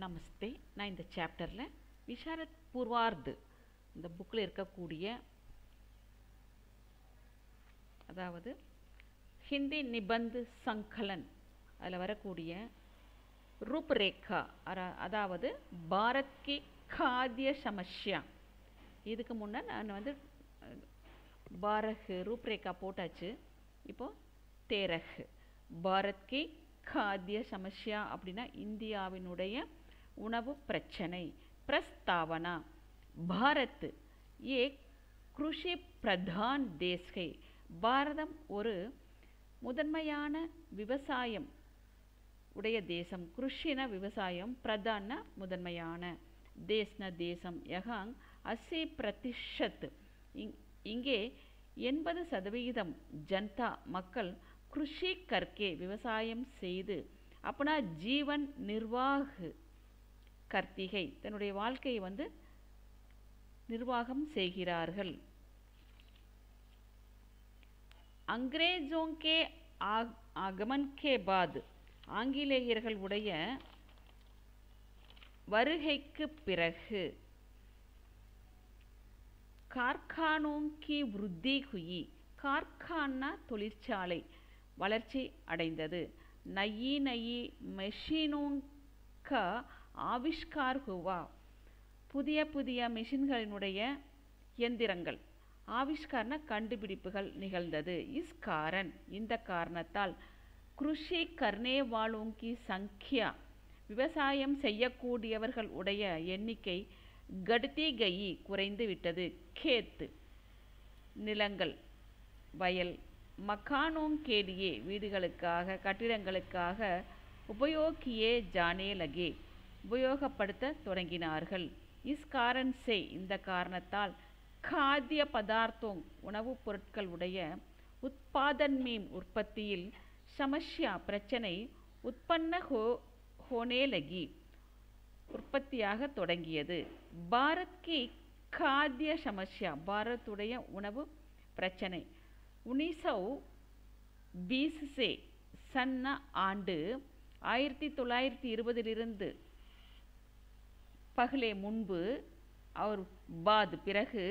நமஸ்தே நான் இந்த சாப்டரில் விஷாரத் பூர்வார்து இந்த புக்கில் இருக்கக்கூடிய அதாவது ஹிந்தி நிபந்து சங்கலன் அதில் வரக்கூடிய ரூப்ரேகா அர- அதாவது பாரத் கி காதிய சமஸ்யா இதுக்கு முன்னே நான் வந்து அஹ், பாரஹ் ரூப்ரேகா போட்டாச்சு இப்போ தேரஹ் பாரத் கி காதிய சமஸ்யா அப்படின்னா இந்தியாவினுடைய உணவு பிரச்சனை பிரஸ்தாவனா பாரத் ஏ கிருஷி பிரதான் தேஸ் ஹை பாரதம் ஒரு முதன்மையான விவசாயம் உடைய தேசம் கிருஷின விவசாயம் பிரதான முதன்மையான தேஸ்ன தேசம் யகாங் அசி பிரதிஷத் இங் இங்கே எண்பது சதவிகிதம் ஜனதா மக்கள் கிருஷி கற்கே விவசாயம் செய்து அப்பனா ஜீவன் நிர்வாக கர்த்திகை தன்னுடைய வாழ்க்கையை வந்து நிர்வாகம் செய்கிறார்கள் अंग्रेजों के आग- आगमन के बाद ஆங்கிலேயர்கள் உடைய வருகைக்கு பிறகு கார்கானோं की वृद्धि हुई கார்கானா தொழிற்சாலை வளர்ச்சி அடைந்தது நயி நயி மெஷினோं का ஆவிஷ்கார் हुआ புதிய புதிய மிஷின்களினுடைய இயந்திரங்கள் ஆவிஷ்காரண கண்டுபிடிப்புகள் நிகழ்ந்தது இஸ் காரன் இந்த காரணத்தால் கிருஷி கர்னே வாலோங்கி சங்கியா விவசாயம் செய்யக்கூடியவர்கள் உடைய எண்ணிக்கை கடுத்தி கயி குறைந்து விட்டது கேத்து நிலங்கள் வயல் மக்கானோங் கேலியே வீடுகளுக்காக கட்டிடங்களுக்காக உபயோகியே ஜானே லகே உபயோகப்படுத்த தொடங்கினார்கள் இஸ் காரன் சே இந்த காரணத்தால் காத்திய பதார்த்தோங் உணவுப் பொருட்கள் உடைய உத்பாதன் மீம் உற்பத்தியில் சமஸ்யா பிரச்சனை உற்பன்ன ஹோ ஹோனே லகி உற்பத்தியாக தொடங்கியது பாரத் கி காத்திய சமஸ்யா பாரத்துடைய உணவு பிரச்சனை உனிசௌ பீஸ் சே சன்ன ஆண்டு ஆயிரத்தி தொள்ளாயிரத்தி இருபதிலிருந்து பகலே முன்பு அவர் பாத் பிறகு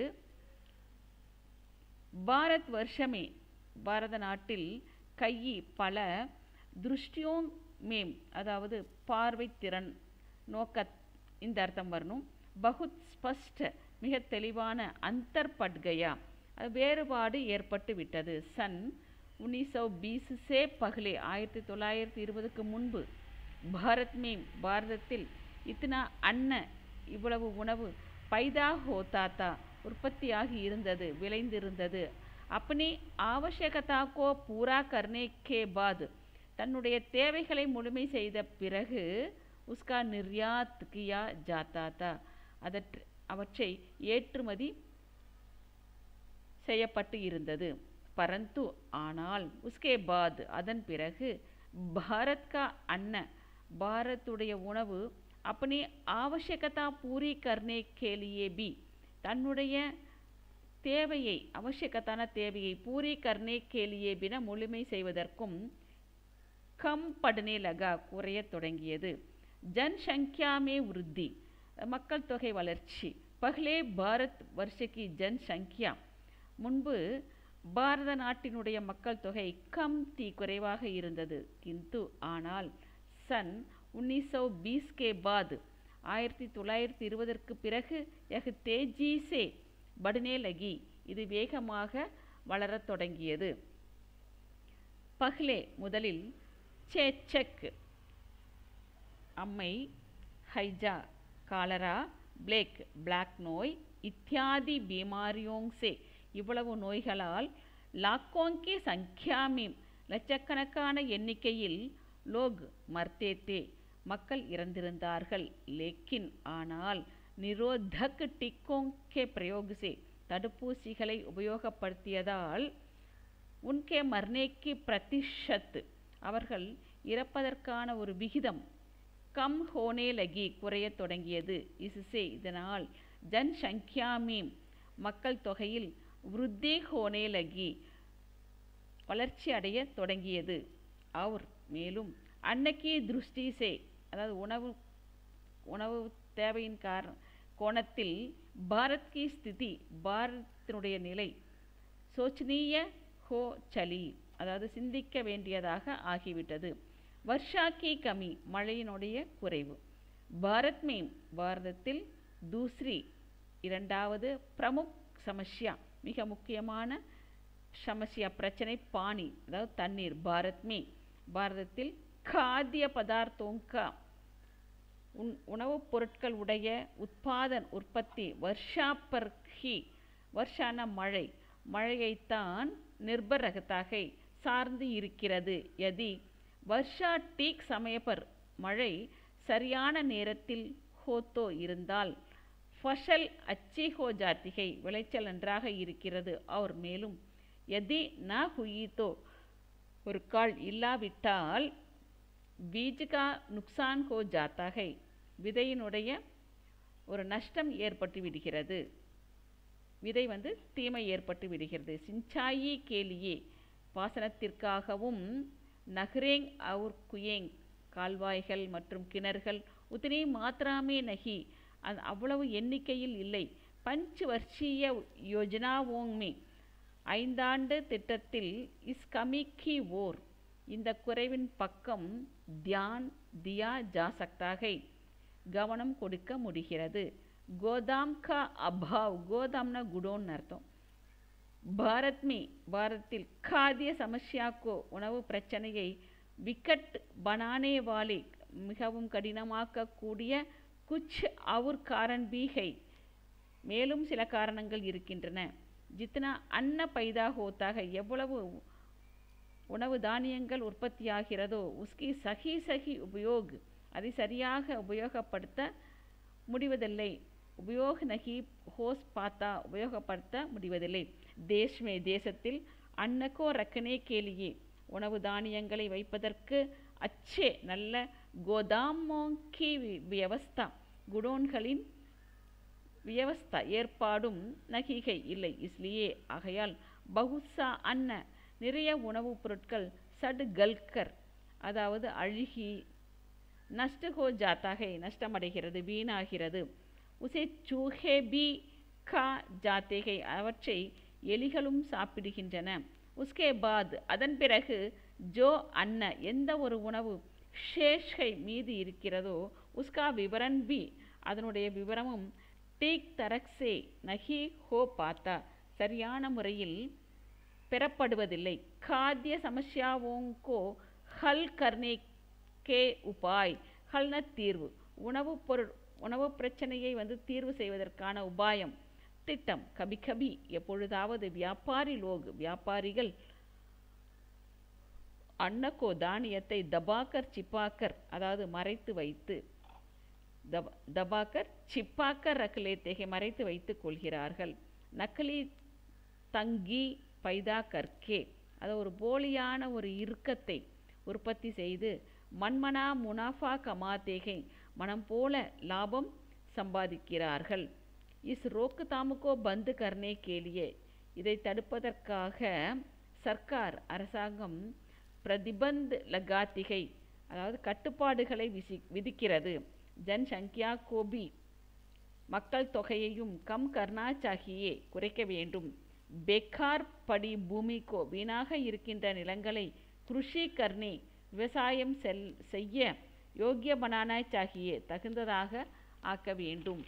பாரத் வருஷமே பாரத நாட்டில் கையி பல திருஷ்டியோங் மேம் அதாவது பார்வை திறன் நோக்க இந்த அர்த்தம் வரணும் பகுத் ஸ்பஷ்ட மிக தெளிவான அந்தர் பட்கயா அது வேறுபாடு ஏற்பட்டு விட்டது சன் உன்னிசௌ பீஸ் சே பகலே ஆயிரத்தி தொள்ளாயிரத்தி இருபதுக்கு முன்பு பாரத் மேம் பாரதத்தில் இத்தனா அன்ன இவ்வளவு உணவு பைதா ஹோதாத்தா உற்பத்தியாகி இருந்தது விளைந்திருந்தது அப்பனி ஆவசியகதா கோ பூரா கர்னே கே பாத் தன்னுடைய தேவைகளை முழுமை செய்த பிறகு உஸ்கா நிர்யாத் கியா ஜாத்தா தா அதற் அவற்றை ஏற்றுமதி செய்யப்பட்டு இருந்தது பரந்து ஆனால் உஸ்கே பாத் அதன் பிறகு பாரத் கா அன்ன பாரத்துடைய உணவு அப்பனே ஆவசியகதா பூரி கர்னே கேலியே பி தன்னுடைய தேவையை அவசியக்கத்தான தேவையை பூரி கர்னே கேலியே பின முழுமை செய்வதற்கும் கம் படனே லகா குறையத் தொடங்கியது ஜன்சங்கியா மே விருத்தி மக்கள் தொகை வளர்ச்சி பகலே பாரத் வருஷக்கி ஜன்சங்கியா முன்பு பாரத நாட்டினுடைய மக்கள் தொகை கம் தி குறைவாக இருந்தது கிந்து ஆனால் சன் உன்னிசௌ பீஸ் கே பாத் ஆயிரத்தி தொள்ளாயிரத்தி இருபதற்கு பிறகு எஹ் தேஜி சே படுனே லகி இது வேகமாக வளரத் தொடங்கியது பஹ்லே முதலில் சேச்சக் அம்மை ஹைஜா காலரா பிளேக் பிளாக் நோய் இத்தியாதி பீமாரியோங் சே இவ்வளவு நோய்களால் லாக்கோங்கி சங்கியாமீம் லட்சக்கணக்கான எண்ணிக்கையில் லோக் மர்த்தேத்தே மக்கள் இறந்திருந்தார்கள் லேக்கின் ஆனால் நிரோதக் டிக்கோங் கே பிரயோகிசே தடுப்பூசிகளை உபயோகப்படுத்தியதால் உன்கே மர்னேக்கி பிரதிஷத் அவர்கள் இறப்பதற்கான ஒரு விகிதம் கம் ஹோனே லகி குறையத் தொடங்கியது இசுசே இதனால் ஜன் சங்கியாமீம் மக்கள் தொகையில் விருத்தி ஹோனே லகி வளர்ச்சி அடைய தொடங்கியது அவர் மேலும் அன்னக்கி திருஷ்டி சே அதாவது உணவு உணவு தேவையின் கார கோணத்தில் பாரத் கி ஸ்திதி பாரத்தினுடைய நிலை சோச்சனீய ஹோ சலி அதாவது சிந்திக்க வேண்டியதாக ஆகிவிட்டது வர்ஷா கி கமி மழையினுடைய குறைவு பாரத் மேம் பாரதத்தில் தூஸ்ரி இரண்டாவது பிரமுக் சமஸ்யா மிக முக்கியமான சமஸ்யா பிரச்சனை பானி அதாவது தண்ணீர் பாரத் மே பாரதத்தில் காத்திய பதார்த்தோங்கா உண் உணவுப் பொருட்கள் உடைய உத்பாதன் உற்பத்தி வர்ஷா பர் ஹி வர்ஷான மழை மழையைத்தான் நிர்பர் ரகத்தாகை சார்ந்து இருக்கிறது யதி வர்ஷா டீக் சமயப்பர் மழை சரியான நேரத்தில் ஹோத்தோ இருந்தால் ஃபஷல் அச்சி ஹோ ஜாத்திகை விளைச்சல் நன்றாக இருக்கிறது அவர் மேலும் எதி ந ஹுயித்தோ ஒரு கால் இல்லாவிட்டால் பீஜ்கா நுக்சான் ஹோ ஜாத்தாகை விதையினுடைய ஒரு நஷ்டம் ஏற்பட்டு விடுகிறது விதை வந்து தீமை ஏற்பட்டு விடுகிறது சிஞ்சாயி கேலியே பாசனத்திற்காகவும் நஹ்ரேங் அவுர் குயேங் கால்வாய்கள் மற்றும் கிணறுகள் உத்தினி மாத்திராமே நகி அது அவ்வளவு எண்ணிக்கையில் இல்லை பஞ்ச வர்ஷீய யோஜனாவோங்மே ஐந்தாண்டு திட்டத்தில் இஸ் கமிக்கி ஓர் இந்த குறைவின் பக்கம் தியான் தியா ஜாசக்தாகை கவனம் கொடுக்க முடிகிறது கோதாம் கா அபாவ் கோதாம்னா குடோன்னு அர்த்தம் பாரத் மே பாரத்தில் காதிய சமஸ்யாக்கோ உணவு பிரச்சனையை விக்கட் பனானே வாலே மிகவும் கடினமாக்கக்கூடிய குச் அவுர் காரன் பீகை மேலும் சில காரணங்கள் இருக்கின்றன ஜித்னா அன்ன பைதா ஹோத்தாக எவ்வளவு உணவு தானியங்கள் உற்பத்தியாகிறதோ உஸ்கி சகி சகி உபயோக் அதை சரியாக உபயோகப்படுத்த முடிவதில்லை உபயோக நகி ஹோஸ் பார்த்தா உபயோகப்படுத்த முடிவதில்லை தேஷ்மே தேசத்தில் அன்னக்கோ ரக்கனே கேலியே உணவு தானியங்களை வைப்பதற்கு அச்சே நல்ல கோதாமோங்கி வியவஸ்தா குடோன்களின் வியவஸ்தா ஏற்பாடும் நகிகை இல்லை இஸ்லியே ஆகையால் பகுசா அன்ன நிறைய உணவுப் பொருட்கள் சடு கல்கர் அதாவது அழுகி நஷ்ட ஹோ ஜாத்தாகை நஷ்டமடைகிறது வீணாகிறது உசே சூஹே பி கா ஜாத்தேகை அவற்றை எலிகளும் சாப்பிடுகின்றன உஸ்கே பாத் அதன் பிறகு ஜோ அன்ன எந்த ஒரு உணவு ஷேஷ்கை மீது இருக்கிறதோ உஸ்கா விவரன் பி அதனுடைய விவரமும் டீக் தரக்ஸே நகி ஹோ பாத்தா சரியான முறையில் பெறப்படுவதில்லை காத்திய சமஸ்யாவோங்கோ ஹல் கர்னே கே உபாய் ஹல்ன தீர்வு உணவு பொருள் உணவு பிரச்சனையை வந்து தீர்வு செய்வதற்கான உபாயம் திட்டம் கபி கபி எப்பொழுதாவது வியாபாரி லோக் வியாபாரிகள் அன்னக்கோ தானியத்தை தபாக்கர் சிப்பாக்கர் அதாவது மறைத்து வைத்து தப தபாக்கர் சிப்பாக்கர் ரக்கலேத்தேகை மறைத்து வைத்து கொள்கிறார்கள் நக்கலி தங்கி பைதா கற்கே அதை ஒரு போலியான ஒரு இறுக்கத்தை உற்பத்தி செய்து மண்மனா முனாஃபா கமாத்தேகை மனம் போல லாபம் சம்பாதிக்கிறார்கள் இஸ் ரோக்கு தாமுக்கோ பந்து கர்னே கேலியே இதை தடுப்பதற்காக சர்க்கார் அரசாங்கம் பிரதிபந்த் லகாத்திகை அதாவது கட்டுப்பாடுகளை விசி விதிக்கிறது ஜன்சங்கியா கோபி மக்கள் தொகையையும் கம் கர்னா சாகியே குறைக்க வேண்டும் பெக்கார் படி பூமிக்கோ வீணாக இருக்கின்ற நிலங்களை கிருஷி கர்ணி விவசாயம் செல் செய்ய யோக்கிய பனானாய் சாகியே தகுந்ததாக ஆக்க வேண்டும்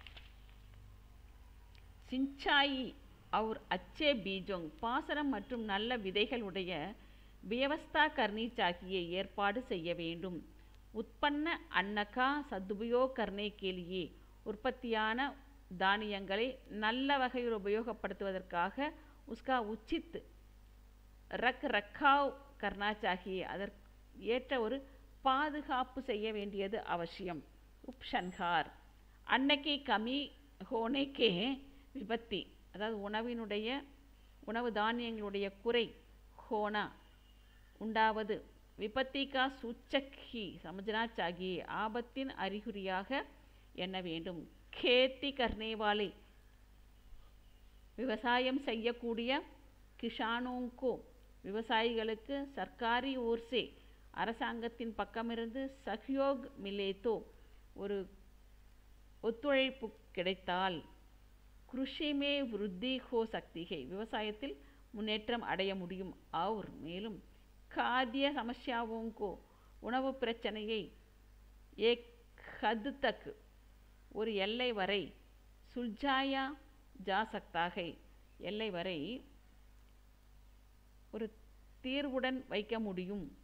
சிஞ்சாயி அவுர் அச்சே பீஜோங் பாசனம் மற்றும் நல்ல விதைகளுடைய வியவஸ்தா கர்ணி சாகியை ஏற்பாடு செய்ய வேண்டும் உற்பன்ன அன்னகா சதுபயோ கர்ணே கேலியே உற்பத்தியான தானியங்களை நல்ல வகையில் உபயோகப்படுத்துவதற்காக உஸ்கா உச்சித் ரக் ரக்காவ் கர்னா சாகியே அதற்கு ஏற்ற ஒரு பாதுகாப்பு செய்ய வேண்டியது அவசியம் உப்ஷன்ஹார் அன்னைக்கு கமி ஹோனேக்கே விபத்தி அதாவது உணவினுடைய உணவு தானியங்களுடைய குறை ஹோனா உண்டாவது விபத்திகா சூச்சக்கி சமஜனா சாகி ஆபத்தின் அறிகுறியாக எண்ண வேண்டும் கேத்தி கர்னேவாலே விவசாயம் செய்யக்கூடிய கிஷானோங்கோ விவசாயிகளுக்கு சர்க்காரி ஓர்சே அரசாங்கத்தின் பக்கமிருந்து சஹ்யோக் மிலேத்தோ ஒரு ஒத்துழைப்பு கிடைத்தால் கிருஷி மே விருத்தி ஹோ சக்திகை விவசாயத்தில் முன்னேற்றம் அடைய முடியும் और மேலும் खाद्य समस्याओं को உணவு பிரச்சனையை ஏக் ஹத் தக் ஒரு எல்லை வரை சுல்ஜாயா ஜா சக்தாகை எல்லை வரை ஒரு தீர்வுடன் வைக்க முடியும்